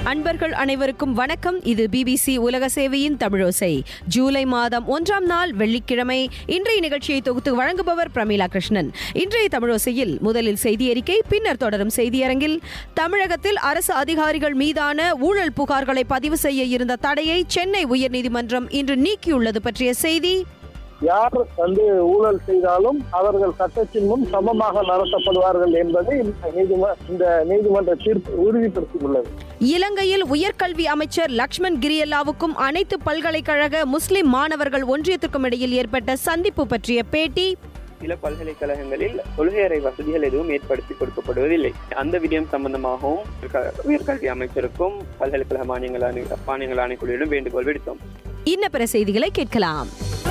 அன்பர்கள் அனைவருக்கும் வணக்கம் இது பிபிசி உலக சேவையின் தமிழோசை ஜூலை மாதம் ஒன்றாம் நாள் வெள்ளிக்கிழமை இன்றைய நிகழ்ச்சியை தொகுத்து வழங்குபவர் பிரமீளா கிருஷ்ணன் இன்றைய தமிழோசையில் முதலில் செய்தி அறிக்கை பின்னர் தொடரும் செய்தியரங்கில் தமிழகத்தில் அரசு அதிகாரிகள் மீதான ஊழல் புகார்களை பதிவு செய்ய இருந்த தடையை சென்னை உயர்நீதிமன்றம் இன்று நீக்கியுள்ளது பற்றிய செய்தி யார் வந்து ஊழல் செய்தாலும் அவர்கள் சட்டத்தின் முன் சமமாக நடத்தப்படுவார்கள் என்பதை இந்த நீதிம இந்த நீதிமன்ற தீர்ப்பு உறுதிப்படுத்தியுள்ளது இலங்கையில் உயர்கல்வி அமைச்சர் லக்ஷ்மண் கிரியல்லாவுக்கும் அனைத்து பல்கலைக்கழக முஸ்லிம் மாணவர்கள் ஒன்றியத்திற்கும் இடையில் ஏற்பட்ட சந்திப்பு பற்றிய பேட்டி சில பல்கலைக்கழகங்களில் தொழுகையறை வசதிகள் எதுவும் ஏற்படுத்தி கொடுக்கப்படுவதில்லை அந்த விடயம் சம்பந்தமாகவும் க- உயர்கல்வி அமைச்சருக்கும் பல்கலைக்கழக மானியங்கள் ஆணை மானியங்கள் ஆணைக்குழுவிடம் வேண்டுகோள் விடுத்தோம் இன்ன பிற செய்திகளை கேட்கலாம்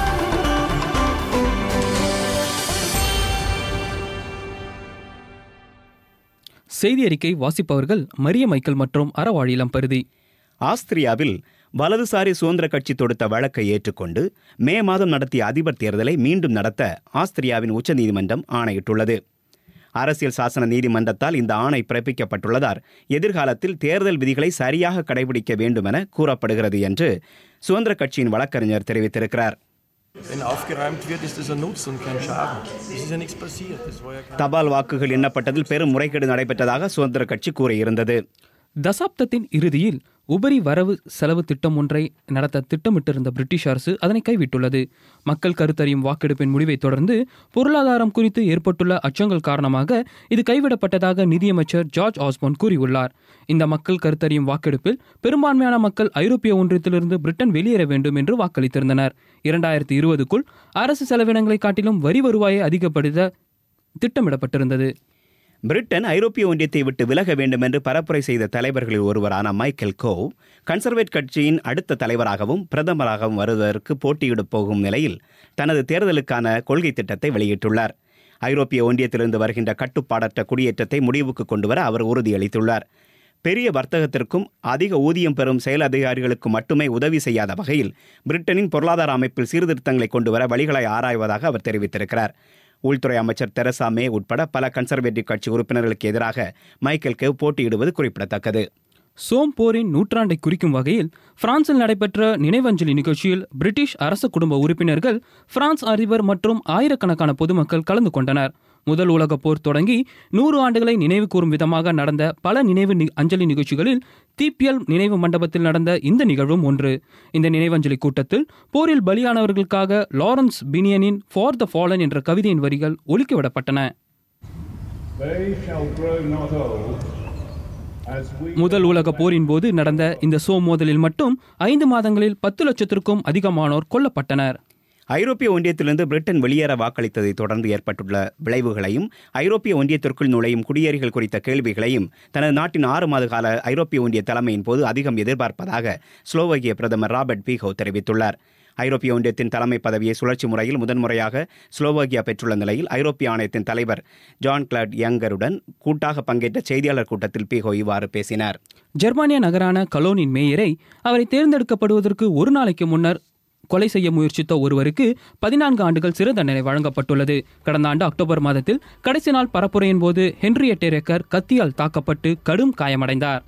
செய்தி அறிக்கை வாசிப்பவர்கள் மரிய மைக்கேல் மற்றும் அறவாழிலம் பருதி ஆஸ்திரியாவில் வலதுசாரி சுதந்திர கட்சி தொடுத்த வழக்கை ஏற்றுக்கொண்டு மே மாதம் நடத்திய அதிபர் தேர்தலை மீண்டும் நடத்த ஆஸ்திரியாவின் உச்சநீதிமன்றம் ஆணையிட்டுள்ளது அரசியல் சாசன நீதிமன்றத்தால் இந்த ஆணை பிறப்பிக்கப்பட்டுள்ளதால் எதிர்காலத்தில் தேர்தல் விதிகளை சரியாக கடைபிடிக்க வேண்டுமென கூறப்படுகிறது என்று சுதந்திர கட்சியின் வழக்கறிஞர் தெரிவித்திருக்கிறார் Wenn aufgeräumt wird, ist das ein Nutzen und kein Schaden. Es ist ja nichts passiert. Das war ja kein தபால் வாக்குகள் எண்ணப்பட்டதில் பெரும் முறைகேடு நடைபெற்றதாக சுதந்திர கட்சி கூறியிருந்தது தசாப்தத்தின் இறுதியில் உபரி வரவு செலவு திட்டம் ஒன்றை நடத்த திட்டமிட்டிருந்த பிரிட்டிஷ் அரசு அதனை கைவிட்டுள்ளது மக்கள் கருத்தறியும் வாக்கெடுப்பின் முடிவை தொடர்ந்து பொருளாதாரம் குறித்து ஏற்பட்டுள்ள அச்சங்கள் காரணமாக இது கைவிடப்பட்டதாக நிதியமைச்சர் ஜார்ஜ் ஆஸ்போன் கூறியுள்ளார் இந்த மக்கள் கருத்தறியும் வாக்கெடுப்பில் பெரும்பான்மையான மக்கள் ஐரோப்பிய ஒன்றியத்திலிருந்து பிரிட்டன் வெளியேற வேண்டும் என்று வாக்களித்திருந்தனர் இரண்டாயிரத்தி இருபதுக்குள் அரசு செலவினங்களை காட்டிலும் வரி வருவாயை அதிகப்படுத்த திட்டமிடப்பட்டிருந்தது பிரிட்டன் ஐரோப்பிய ஒன்றியத்தை விட்டு விலக வேண்டும் என்று பரப்புரை செய்த தலைவர்களில் ஒருவரான மைக்கேல் கோவ் கன்சர்வேட் கட்சியின் அடுத்த தலைவராகவும் பிரதமராகவும் வருவதற்கு போட்டியிடப் போகும் நிலையில் தனது தேர்தலுக்கான கொள்கை திட்டத்தை வெளியிட்டுள்ளார் ஐரோப்பிய ஒன்றியத்திலிருந்து வருகின்ற கட்டுப்பாடற்ற குடியேற்றத்தை முடிவுக்கு கொண்டுவர அவர் உறுதியளித்துள்ளார் பெரிய வர்த்தகத்திற்கும் அதிக ஊதியம் பெறும் செயல் அதிகாரிகளுக்கும் மட்டுமே உதவி செய்யாத வகையில் பிரிட்டனின் பொருளாதார அமைப்பில் சீர்திருத்தங்களை கொண்டுவர வழிகளை ஆராய்வதாக அவர் தெரிவித்திருக்கிறார் உள்துறை அமைச்சர் தெரசா மே உட்பட பல கன்சர்வேட்டிவ் கட்சி உறுப்பினர்களுக்கு எதிராக மைக்கேல் கேவ் போட்டியிடுவது குறிப்பிடத்தக்கது சோம் போரின் நூற்றாண்டை குறிக்கும் வகையில் பிரான்சில் நடைபெற்ற நினைவஞ்சலி நிகழ்ச்சியில் பிரிட்டிஷ் அரச குடும்ப உறுப்பினர்கள் பிரான்ஸ் அதிபர் மற்றும் ஆயிரக்கணக்கான பொதுமக்கள் கலந்து கொண்டனர் முதல் உலகப் போர் தொடங்கி நூறு ஆண்டுகளை நினைவு கூறும் விதமாக நடந்த பல நினைவு நி- அஞ்சலி நிகழ்ச்சிகளில் தீப்பியல் நினைவு மண்டபத்தில் நடந்த இந்த நிகழ்வும் ஒன்று இந்த நினைவஞ்சலி கூட்டத்தில் போரில் பலியானவர்களுக்காக லாரன்ஸ் பினியனின் ஃபார் த ஃபாலன் என்ற கவிதையின் வரிகள் ஒலிக்கவிடப்பட்டன They shall grow not old as we முதல் உலக போரின் போது நடந்த இந்த சோ மோதலில் மட்டும் ஐந்து மாதங்களில் பத்து லட்சத்திற்கும் அதிகமானோர் கொல்லப்பட்டனர் ஐரோப்பிய ஒன்றியத்திலிருந்து பிரிட்டன் வெளியேற வாக்களித்ததை தொடர்ந்து ஏற்பட்டுள்ள விளைவுகளையும் ஐரோப்பிய ஒன்றியத்திற்குள் நுழையும் குடியேறிகள் குறித்த கேள்விகளையும் தனது நாட்டின் ஆறு மாத கால ஐரோப்பிய ஒன்றிய தலைமையின் போது அதிகம் எதிர்பார்ப்பதாக ஸ்லோவகிய பிரதமர் ராபர்ட் பீகோ தெரிவித்துள்ளார் ஐரோப்பிய ஒன்றியத்தின் தலைமை பதவியை சுழற்சி முறையில் முதன்முறையாக ஸ்லோவாகியா பெற்றுள்ள நிலையில் ஐரோப்பிய ஆணையத்தின் தலைவர் ஜான் கிளாட் யங்கருடன் கூட்டாக பங்கேற்ற செய்தியாளர் கூட்டத்தில் பீகோ இவ்வாறு பேசினார் ஜெர்மானிய நகரான கலோனின் மேயரை அவரை தேர்ந்தெடுக்கப்படுவதற்கு ஒரு நாளைக்கு முன்னர் கொலை செய்ய முயற்சித்த ஒருவருக்கு பதினான்கு ஆண்டுகள் சிறை தண்டனை வழங்கப்பட்டுள்ளது கடந்த ஆண்டு அக்டோபர் மாதத்தில் கடைசி நாள் பரப்புரையின் போது ஹென்ரியட் ரெக்கர் கத்தியால் தாக்கப்பட்டு கடும் காயமடைந்தார்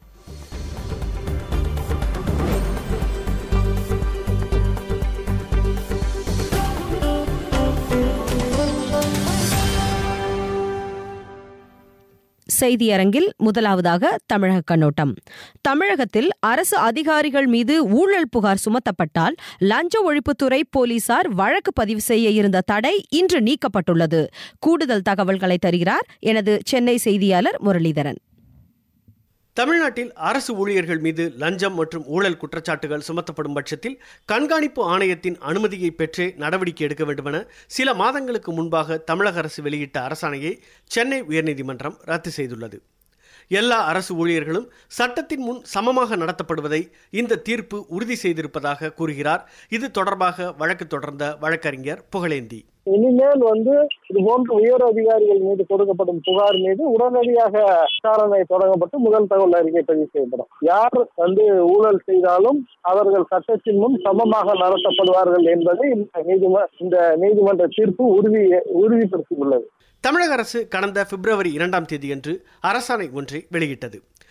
செய்தியரங்கில் முதலாவதாக தமிழக கண்ணோட்டம் தமிழகத்தில் அரசு அதிகாரிகள் மீது ஊழல் புகார் சுமத்தப்பட்டால் லஞ்ச ஒழிப்புத்துறை போலீசார் வழக்கு பதிவு செய்ய இருந்த தடை இன்று நீக்கப்பட்டுள்ளது கூடுதல் தகவல்களை தருகிறார் எனது சென்னை செய்தியாளர் முரளிதரன் தமிழ்நாட்டில் அரசு ஊழியர்கள் மீது லஞ்சம் மற்றும் ஊழல் குற்றச்சாட்டுகள் சுமத்தப்படும் பட்சத்தில் கண்காணிப்பு ஆணையத்தின் அனுமதியை பெற்றே நடவடிக்கை எடுக்க வேண்டுமென சில மாதங்களுக்கு முன்பாக தமிழக அரசு வெளியிட்ட அரசாணையை சென்னை உயர்நீதிமன்றம் ரத்து செய்துள்ளது எல்லா அரசு ஊழியர்களும் சட்டத்தின் முன் சமமாக நடத்தப்படுவதை இந்த தீர்ப்பு உறுதி செய்திருப்பதாக கூறுகிறார் இது தொடர்பாக வழக்கு தொடர்ந்த வழக்கறிஞர் புகழேந்தி இனிமேல் வந்து இது போன்ற உயர் அதிகாரிகள் மீது கொடுக்கப்படும் புகார் மீது உடனடியாக விசாரணை தொடங்கப்பட்டு முதல் தகவல் அறிக்கை பதிவு செய்யப்படும் யார் வந்து ஊழல் செய்தாலும் அவர்கள் சட்டத்தின் முன் சமமாக நடத்தப்படுவார்கள் என்பதை இந்த நீதிம இந்த நீதிமன்ற தீர்ப்பு உறுதி உறுதிப்படுத்தியுள்ளது தமிழக அரசு கடந்த பிப்ரவரி இரண்டாம் தேதியன்று அரசாணை ஒன்றை வெளியிட்டது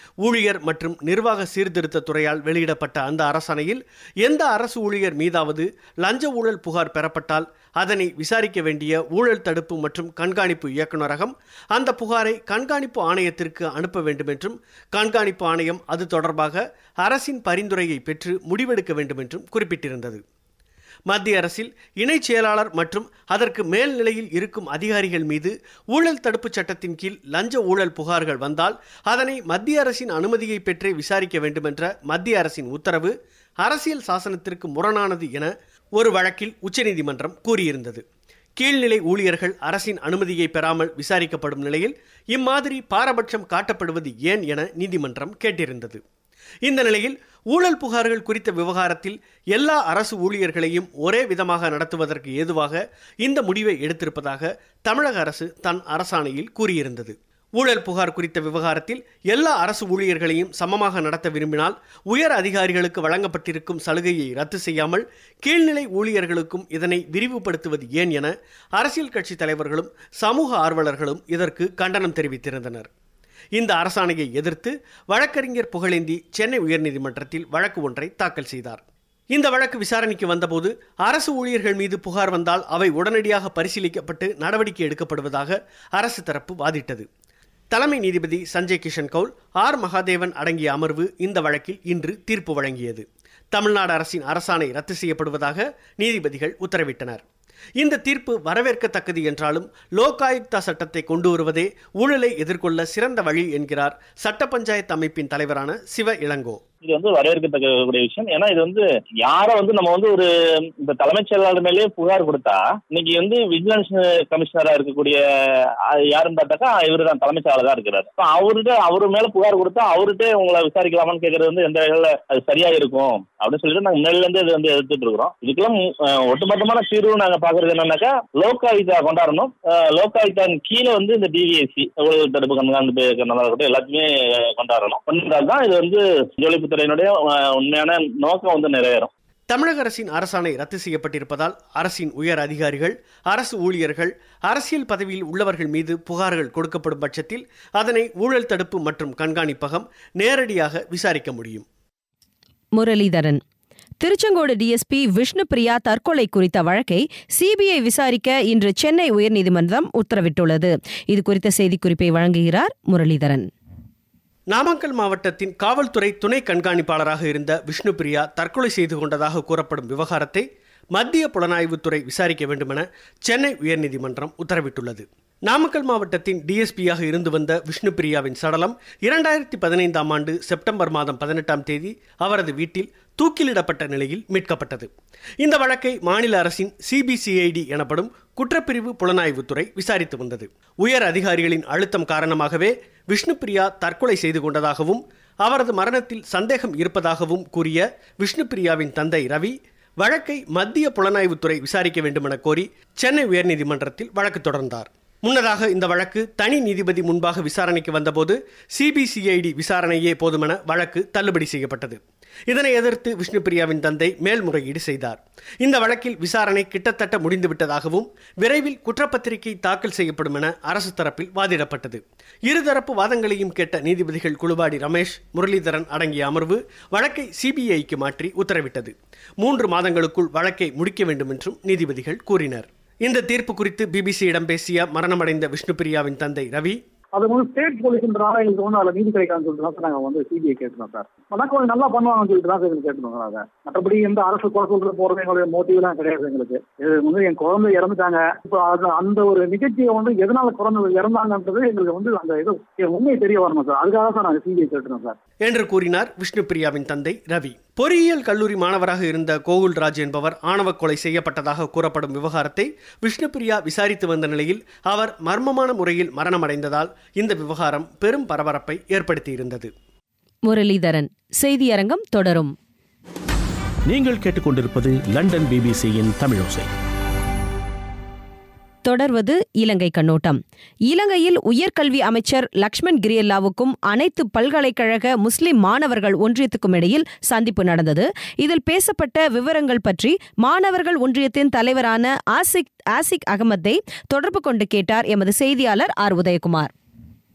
ஊழியர் மற்றும் நிர்வாக சீர்திருத்த துறையால் வெளியிடப்பட்ட அந்த அரசாணையில் எந்த அரசு ஊழியர் மீதாவது லஞ்ச ஊழல் புகார் பெறப்பட்டால் அதனை விசாரிக்க வேண்டிய ஊழல் தடுப்பு மற்றும் கண்காணிப்பு இயக்குநரகம் அந்த புகாரை கண்காணிப்பு ஆணையத்திற்கு அனுப்ப வேண்டும் என்றும் கண்காணிப்பு ஆணையம் அது தொடர்பாக அரசின் பரிந்துரையை பெற்று முடிவெடுக்க வேண்டும் என்றும் குறிப்பிட்டிருந்தது மத்திய அரசில் இணைச் செயலாளர் மற்றும் அதற்கு மேல் நிலையில் இருக்கும் அதிகாரிகள் மீது ஊழல் தடுப்புச் சட்டத்தின் கீழ் லஞ்ச ஊழல் புகார்கள் வந்தால் அதனை மத்திய அரசின் அனுமதியை பெற்றே விசாரிக்க வேண்டுமென்ற மத்திய அரசின் உத்தரவு அரசியல் சாசனத்திற்கு முரணானது என ஒரு வழக்கில் உச்சநீதிமன்றம் கூறியிருந்தது கீழ்நிலை ஊழியர்கள் அரசின் அனுமதியை பெறாமல் விசாரிக்கப்படும் நிலையில் இம்மாதிரி பாரபட்சம் காட்டப்படுவது ஏன் என நீதிமன்றம் கேட்டிருந்தது இந்த நிலையில் ஊழல் புகார்கள் குறித்த விவகாரத்தில் எல்லா அரசு ஊழியர்களையும் ஒரே விதமாக நடத்துவதற்கு ஏதுவாக இந்த முடிவை எடுத்திருப்பதாக தமிழக அரசு தன் அரசாணையில் கூறியிருந்தது ஊழல் புகார் குறித்த விவகாரத்தில் எல்லா அரசு ஊழியர்களையும் சமமாக நடத்த விரும்பினால் உயர் அதிகாரிகளுக்கு வழங்கப்பட்டிருக்கும் சலுகையை ரத்து செய்யாமல் கீழ்நிலை ஊழியர்களுக்கும் இதனை விரிவுபடுத்துவது ஏன் என அரசியல் கட்சி தலைவர்களும் சமூக ஆர்வலர்களும் இதற்கு கண்டனம் தெரிவித்திருந்தனர் இந்த அரசாணையை எதிர்த்து வழக்கறிஞர் புகழேந்தி சென்னை உயர்நீதிமன்றத்தில் வழக்கு ஒன்றை தாக்கல் செய்தார் இந்த வழக்கு விசாரணைக்கு வந்தபோது அரசு ஊழியர்கள் மீது புகார் வந்தால் அவை உடனடியாக பரிசீலிக்கப்பட்டு நடவடிக்கை எடுக்கப்படுவதாக அரசு தரப்பு வாதிட்டது தலைமை நீதிபதி சஞ்சய் கிஷன் கவுல் ஆர் மகாதேவன் அடங்கிய அமர்வு இந்த வழக்கில் இன்று தீர்ப்பு வழங்கியது தமிழ்நாடு அரசின் அரசாணை ரத்து செய்யப்படுவதாக நீதிபதிகள் உத்தரவிட்டனர் இந்த தீர்ப்பு வரவேற்கத்தக்கது என்றாலும் லோகாயுக்தா சட்டத்தை கொண்டு வருவதே ஊழலை எதிர்கொள்ள சிறந்த வழி என்கிறார் சட்ட பஞ்சாயத்து அமைப்பின் தலைவரான சிவ இளங்கோ இது வந்து வரவேற்கத்தக்கக்கூடிய விஷயம் ஏன்னா இது வந்து யார வந்து நம்ம வந்து ஒரு இந்த தலைமைச் செயலாளர் மேலேயே புகார் கொடுத்தா இன்னைக்கு வந்து விஜிலன்ஸ் கமிஷனரா இருக்கக்கூடிய அஹ், யாருன்னு பார்த்தாக்கா இவரு தான் தலைமைச் செயலாளர் இருக்கிறார் இப்ப அவர்கிட்ட அவரு மேல புகார் கொடுத்தா அவர்கிட்ட உங்களை விசாரிக்கலாமான்னு கேட்கறது வந்து எந்த வகையில அது சரியா இருக்கும் அப்படின்னு சொல்லிட்டு நாங்க முன்னாடில இருந்து இது வந்து எதிர்த்துட்டு இருக்கிறோம் இதுக்கெல்லாம் அஹ், ஒட்டுமொத்தமான தீர்வு நாங்க பாக்குறது என்னன்னாக்கா லோகாயுக்தா கொண்டாடணும் அஹ், லோகாயுக்தான் கீழே வந்து இந்த டிவிஎஸ்சி ஊழல் தடுப்பு கண்காணிப்பு கண்ணதாக இருக்கட்டும் எல்லாத்தையுமே அஹ், கொண்டாடணும் கொண்டால் தான் இது வந்து ஜோலிப்புத்துறையினுடைய அஹ், உண்மையான நோக்கம் வந்து நிறைவேறும் தமிழக அரசின் அரசாணை ரத்து செய்யப்பட்டிருப்பதால் அரசின் உயர் அதிகாரிகள் அரசு ஊழியர்கள் அரசியல் பதவியில் உள்ளவர்கள் மீது புகார்கள் கொடுக்கப்படும் பட்சத்தில் அதனை ஊழல் தடுப்பு மற்றும் கண்காணிப்பகம் நேரடியாக விசாரிக்க முடியும் முரளிதரன் திருச்செங்கோடு டிஎஸ்பி விஷ்ணுபிரியா தற்கொலை குறித்த வழக்கை சிபிஐ விசாரிக்க இன்று சென்னை உயர்நீதிமன்றம் உத்தரவிட்டுள்ளது இது குறித்த செய்திக்குறிப்பை வழங்குகிறார் முரளிதரன் நாமக்கல் மாவட்டத்தின் காவல்துறை துணை கண்காணிப்பாளராக இருந்த விஷ்ணுபிரியா தற்கொலை செய்து கொண்டதாக கூறப்படும் விவகாரத்தை மத்திய புலனாய்வுத்துறை விசாரிக்க வேண்டுமென சென்னை உயர்நீதிமன்றம் உத்தரவிட்டுள்ளது நாமக்கல் மாவட்டத்தின் டிஎஸ்பியாக இருந்து வந்த விஷ்ணுபிரியாவின் சடலம் இரண்டாயிரத்தி பதினைந்தாம் ஆண்டு செப்டம்பர் மாதம் பதினெட்டாம் தேதி அவரது வீட்டில் தூக்கிலிடப்பட்ட நிலையில் மீட்கப்பட்டது இந்த வழக்கை மாநில அரசின் சிபிசிஐடி எனப்படும் குற்றப்பிரிவு புலனாய்வுத்துறை விசாரித்து வந்தது உயர் அதிகாரிகளின் அழுத்தம் காரணமாகவே விஷ்ணுபிரியா தற்கொலை செய்து கொண்டதாகவும் அவரது மரணத்தில் சந்தேகம் இருப்பதாகவும் கூறிய விஷ்ணுபிரியாவின் தந்தை ரவி வழக்கை மத்திய புலனாய்வுத்துறை விசாரிக்க வேண்டுமென கோரி சென்னை உயர்நீதிமன்றத்தில் வழக்கு தொடர்ந்தார் முன்னதாக இந்த வழக்கு தனி நீதிபதி முன்பாக விசாரணைக்கு வந்தபோது சிபிசிஐடி விசாரணையே போதுமென வழக்கு தள்ளுபடி செய்யப்பட்டது இதனை எதிர்த்து விஷ்ணுபிரியாவின் தந்தை மேல்முறையீடு செய்தார் இந்த வழக்கில் விசாரணை கிட்டத்தட்ட முடிந்துவிட்டதாகவும் விரைவில் குற்றப்பத்திரிகை தாக்கல் செய்யப்படும் என அரசு தரப்பில் வாதிடப்பட்டது இருதரப்பு வாதங்களையும் கேட்ட நீதிபதிகள் குழுவாடி ரமேஷ் முரளிதரன் அடங்கிய அமர்வு வழக்கை சிபிஐக்கு மாற்றி உத்தரவிட்டது மூன்று மாதங்களுக்குள் வழக்கை முடிக்க வேண்டும் என்றும் நீதிபதிகள் கூறினர் இந்த தீர்ப்பு குறித்து பிபிசியிடம் பேசிய மரணமடைந்த விஷ்ணுபிரியாவின் தந்தை ரவி அது வந்து ஸ்டேட் போலீஸ்ன்றனால எங்களுக்கு வந்து அதில் நீதி கிடைக்காதுன்னு சொல்லிட்டு தான் சார் நாங்கள் வந்து சிபிஐ கேட்டுருந்தோம் சார் ஆனால் கொஞ்சம் நல்லா பண்ணுவாங்கன்னு சொல்லிட்டு தான் சார் எங்களுக்கு கேட்டுருந்தோம் அதை மற்றபடி எந்த அரசு குறை சொல்றது போறது எங்களுடைய மோட்டிவ்லாம் கிடையாது எங்களுக்கு இது வந்து என் குழந்தை இறந்துட்டாங்க இப்போ அது அந்த ஒரு நிகழ்ச்சியை வந்து எதனால குழந்தை இறந்தாங்கன்றது எங்களுக்கு வந்து அந்த இது என் உண்மை தெரிய வரணும் சார் அதுக்காக தான் நாங்கள் சிபிஐ கேட்டுருந்தோம் சார் என்று கூறினார் விஷ்ணுபிரியாவின் தந்தை ரவி பொறியியல் கல்லூரி மாணவராக இருந்த கோகுல் ராஜ் என்பவர் ஆணவ கொலை செய்யப்பட்டதாக கூறப்படும் விவகாரத்தை விஷ்ணுபிரியா விசாரித்து வந்த நிலையில் அவர் மர்மமான முறையில் மரணமடைந்ததால் இந்த விவகாரம் பெரும் பரபரப்பை ஏற்படுத்தியிருந்தது முரளிதரன் செய்தியரங்கம் தொடரும் நீங்கள் கேட்டுக்கொண்டிருப்பது லண்டன் பிபிசியின் தமிழோசை தொடர்வது இலங்கை கண்ணோட்டம் இலங்கையில் உயர்கல்வி அமைச்சர் லக்ஷ்மண் கிரியல்லாவுக்கும் அனைத்து பல்கலைக்கழக முஸ்லிம் மாணவர்கள் ஒன்றியத்துக்கும் இடையில் சந்திப்பு நடந்தது இதில் பேசப்பட்ட விவரங்கள் பற்றி மாணவர்கள் ஒன்றியத்தின் தலைவரான ஆசிக் ஆசிக் அகமத்தை தொடர்பு கொண்டு கேட்டார் எமது செய்தியாளர் ஆர் உதயகுமார்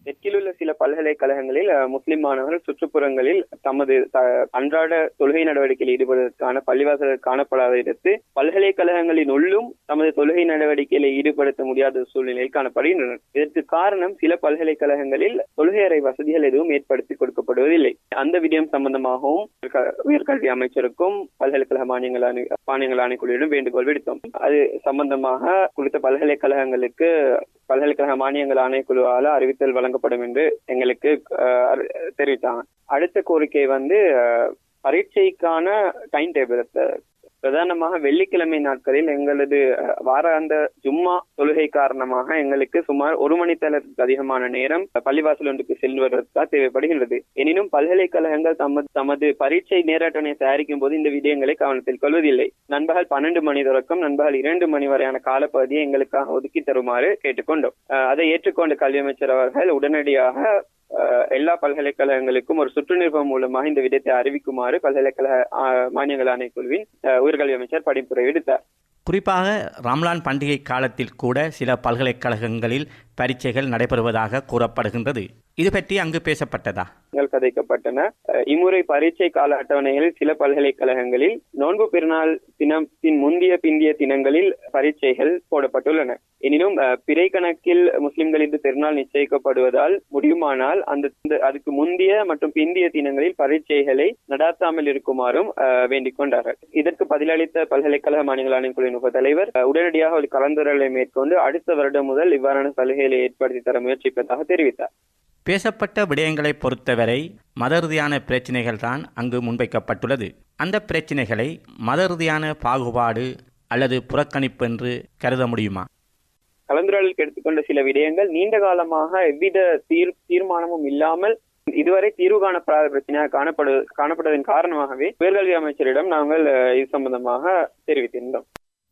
தெற்கில் உள்ள சில பல்கலைக்கழகங்களில் அஹ், முஸ்லிம் மாணவர்கள் சுற்றுப்புறங்களில் தமது த- அன்றாட தொழுகை நடவடிக்கையில் ஈடுபடுவதற்கான பள்ளிவாசல்கள் காணப்படாத இடத்து பல்கலைக்கழகங்களின் உள்ளும் தமது தொழுகை நடவடிக்கையில் ஈடுபடுத்த முடியாத சூழ்நிலையில் காணப்படுகின்றனர் இதற்கு காரணம் சில பல்கலைக்கழகங்களில் தொழுகை அறை வசதிகள் எதுவும் ஏற்படுத்தி கொடுக்கப்படுவதில்லை அந்த விடயம் சம்பந்தமாகவும் க- உயர்கல்வி அமைச்சருக்கும் பல்கலைக்கழக மானியங்கள் ஆணை மானியங்கள் ஆணைக்குழுவிடம் வேண்டுகோள் விடுத்தோம் அது சம்பந்தமாக குறித்த பல்கலைக்கழகங்களுக்கு பல்கலைக்கழக மானியங்கள் ஆணைக்குழுவால் அறிவித்தல் வழங்கப்படும் என்று எங்களுக்கு அஹ், அறி- தெரிவித்தாங்க அடுத்த கோரிக்கை வந்து அஹ், பரீட்சைக்கான டைம் டேபிள் பிரதானமாக வெள்ளிக்கிழமை நாட்களில் எங்களது அஹ், வாராந்த ஜும்மா தொழுகை காரணமாக எங்களுக்கு சுமார் ஒரு மணித்தளத்துக்கு அதிகமான நேரம் பள்ளிவாசல் ஒன்றுக்கு செல்வதற்காக தேவைப்படுகின்றது எனினும் பல்கலைக்கழகங்கள் தமது தமது பரீட்சை நேர அட்டவணையை தயாரிக்கும் போது இந்த விடயங்களை கவனத்தில் கொள்வதில்லை நண்பகல் பன்னெண்டு மணி தொடக்கம் நண்பகல் இரண்டு மணி வரையான காலப்பகுதியை எங்களுக்காக ஒதுக்கி தருமாறு கேட்டுக்கொண்டோம் அஹ், அதை ஏற்றுக்கொண்ட கல்வி அமைச்சர் அவர்கள் உடனடியாக அஹ், எல்லா பல்கலைக்கழகங்களுக்கும் ஒரு சுற்று நிறுவனம் மூலமாக இந்த விடயத்தை அறிவிக்குமாறு பல்கலைக்கழக அஹ், மானியங்கள் ஆணைக்குழுவின் அஹ், உயர்கல்வி அமைச்சர் படிப்புரை விடுத்தார் குறிப்பாக ரம்லான் பண்டிகை காலத்தில் கூட சில பல்கலைக்கழகங்களில் பரீட்சைகள் நடைபெறுவதாக கூறப்படுகின்றது இது பற்றி அங்கு பேசப்பட்டதா ங்கள் கதைக்கப்பட்டன அஹ், இம்முறை பரீட்சை கால அட்டவணைகளில் சில பல்கலைக்கழகங்களில் நோன்பு பெருநாள் தினத்தின் முந்திய பிந்திய தினங்களில் பரீட்சைகள் போடப்பட்டுள்ளன எனினும் அஹ், பிறை கணக்கில் முஸ்லிம்களின் பெருநாள் நிச்சயிக்கப்படுவதால் முடியுமானால் அந்த இந்த- அதுக்கு முந்திய மற்றும் பிந்திய தினங்களில் பரீட்சைகளை நடாத்தாமல் இருக்குமாறும் அஹ், வேண்டிக் கொண்டார்கள் இதற்கு பதிலளித்த பல்கலைக்கழக மாநில ஆணைக்குழுவின் உப தலைவர் அஹ், உடனடியாக ஒரு கலந்துரையாடலை மேற்கொண்டு அடுத்த வருடம் முதல் இவ்வாறான சலுகைகளை ஏற்படுத்தி தர முயற்சிப்பதாக தெரிவித்தார் பேசப்பட்ட விடயங்களை பொறுத்தவரை மத ரீதியான பிரச்சினைகள் தான் அங்கு முன்வைக்கப்பட்டுள்ளது அந்த பிரச்சினைகளை மத ரீதியான பாகுபாடு அல்லது புறக்கணிப்பு என்று கருத முடியுமா கலந்துரையாடலுக்கு எடுத்துக்கொண்ட சில விடயங்கள் நீண்ட காலமாக எவ்வித தீர் தீர்மானமும் இல்லாமல் இதுவரை தீர்வு காணப்படாத பிரச்சனையாக காணப்படு காணப்படுவதன் காரணமாகவே உயர்கல்வி அமைச்சரிடம் நாங்கள் அஹ், இது சம்பந்தமாக தெரிவித்திருந்தோம்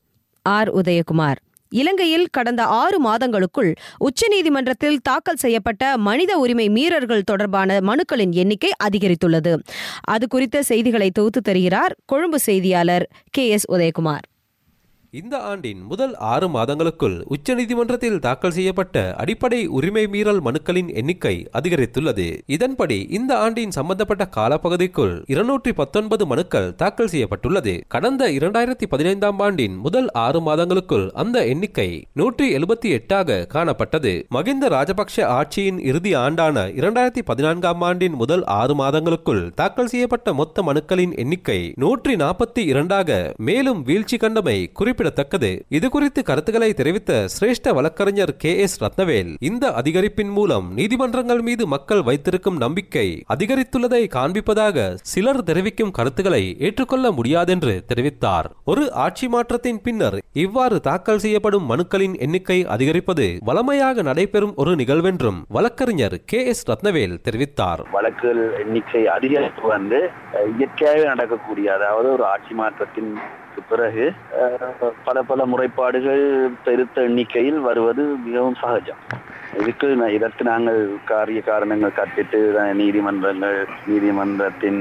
ஆர் உதயகுமார் இலங்கையில் கடந்த ஆறு மாதங்களுக்குள் உச்சநீதிமன்றத்தில் தாக்கல் செய்யப்பட்ட மனித உரிமை மீறல்கள் தொடர்பான மனுக்களின் எண்ணிக்கை அதிகரித்துள்ளது அது குறித்த செய்திகளை தொகுத்து தருகிறார் கொழும்பு செய்தியாளர் கே எஸ் உதயகுமார் இந்த ஆண்டின் முதல் ஆறு மாதங்களுக்குள் உச்சநீதிமன்றத்தில் தாக்கல் செய்யப்பட்ட அடிப்படை உரிமை மீறல் மனுக்களின் எண்ணிக்கை அதிகரித்துள்ளது இதன்படி இந்த ஆண்டின் சம்பந்தப்பட்ட காலப்பகுதிக்குள் இருநூற்றி பத்தொன்பது மனுக்கள் தாக்கல் செய்யப்பட்டுள்ளது கடந்த இரண்டாயிரத்தி பதினைந்தாம் ஆண்டின் முதல் ஆறு மாதங்களுக்குள் அந்த எண்ணிக்கை நூற்றி எழுபத்தி எட்டாக காணப்பட்டது மகிந்த ராஜபக்ஷ ஆட்சியின் இறுதி ஆண்டான இரண்டாயிரத்தி பதினான்காம் ஆண்டின் முதல் ஆறு மாதங்களுக்குள் தாக்கல் செய்யப்பட்ட மொத்த மனுக்களின் எண்ணிக்கை நூற்றி நாற்பத்தி இரண்டாக மேலும் வீழ்ச்சி கண்டமை குறிப்பிடத்தக்கது இது குறித்து கருத்துக்களை தெரிவித்த சிரேஷ்ட வழக்கறிஞர் கே எஸ் ரத்னவேல் இந்த அதிகரிப்பின் மூலம் நீதிமன்றங்கள் மீது மக்கள் வைத்திருக்கும் நம்பிக்கை அதிகரித்துள்ளதை காண்பிப்பதாக சிலர் தெரிவிக்கும் கருத்துக்களை ஏற்றுக்கொள்ள முடியாதென்று தெரிவித்தார் ஒரு ஆட்சி மாற்றத்தின் பின்னர் இவ்வாறு தாக்கல் செய்யப்படும் மனுக்களின் எண்ணிக்கை அதிகரிப்பது வளமையாக நடைபெறும் ஒரு நிகழ்வென்றும் வழக்கறிஞர் கே எஸ் ரத்னவேல் தெரிவித்தார் வழக்குகள் எண்ணிக்கை அதிகரிப்பு வந்து அஹ், இயற்கையாகவே நடக்கக்கூடிய அதாவது ஒரு ஆட்சி மாற்றத்தின் பிறகு அஹ், பல பல முறைப்பாடுகள் பெருத்த எண்ணிக்கையில் வருவது மிகவும் சகஜம் இதுக்கு நா- இதற்கு நாங்கள் காரிய காரணங்கள் கற்பித்து அஹ், நீதிமன்றங்கள் நீதிமன்றத்தின்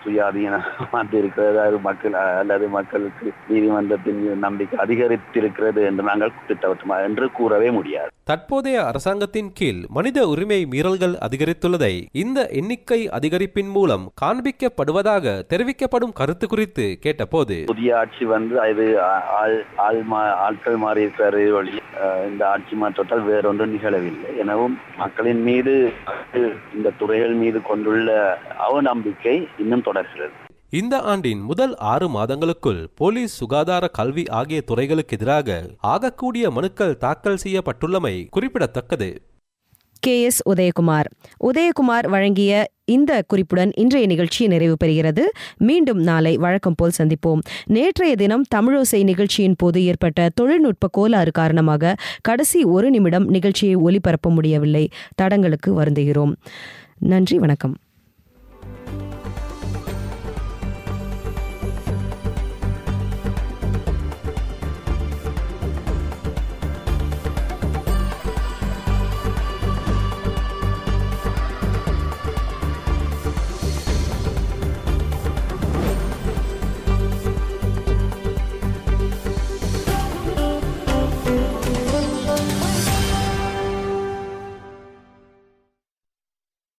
சுயாதீனமாக இருக்கிறது அது மக்கள் அஹ், அல்லது மக்களுக்கு நீதிமன்றத்தின் மீது நம்பிக்கை அதிகரித்திருக்கிறது என்று நாங்கள் திட்டவட்டமா என்று கூறவே முடியாது தற்போதைய அரசாங்கத்தின் கீழ் மனித உரிமை மீறல்கள் அதிகரித்துள்ளதை இந்த எண்ணிக்கை அதிகரிப்பின் மூலம் காண்பிக்கப்படுவதாக தெரிவிக்கப்படும் கருத்து குறித்து கேட்டபோது புதிய ஆட்சி வந்து அது ஆ- ஆள் ஆள் மா- ஆட்கள் மாறி இருக்கிறது ஒழி அஹ், இந்த ஆட்சி மாற்றத்தால் வேறொன்றும் நிகழவில்லை எனவும் மக்களின் மீது இந்த துறைகள் மீது கொண்டுள்ள அவநம்பிக்கை இன்னும் தொடர்கிறது இந்த ஆண்டின் முதல் ஆறு மாதங்களுக்குள் போலீஸ் சுகாதார கல்வி ஆகிய துறைகளுக்கு எதிராக ஆகக்கூடிய மனுக்கள் தாக்கல் செய்யப்பட்டுள்ளமை குறிப்பிடத்தக்கது கே எஸ் உதயகுமார் உதயகுமார் வழங்கிய இந்த குறிப்புடன் இன்றைய நிகழ்ச்சி நிறைவு பெறுகிறது மீண்டும் நாளை வழக்கம் போல் சந்திப்போம் நேற்றைய தினம் தமிழோசை நிகழ்ச்சியின் போது ஏற்பட்ட தொழில்நுட்ப கோளாறு காரணமாக கடைசி ஒரு நிமிடம் நிகழ்ச்சியை ஒலிபரப்ப முடியவில்லை தடங்களுக்கு வருந்துகிறோம் நன்றி வணக்கம்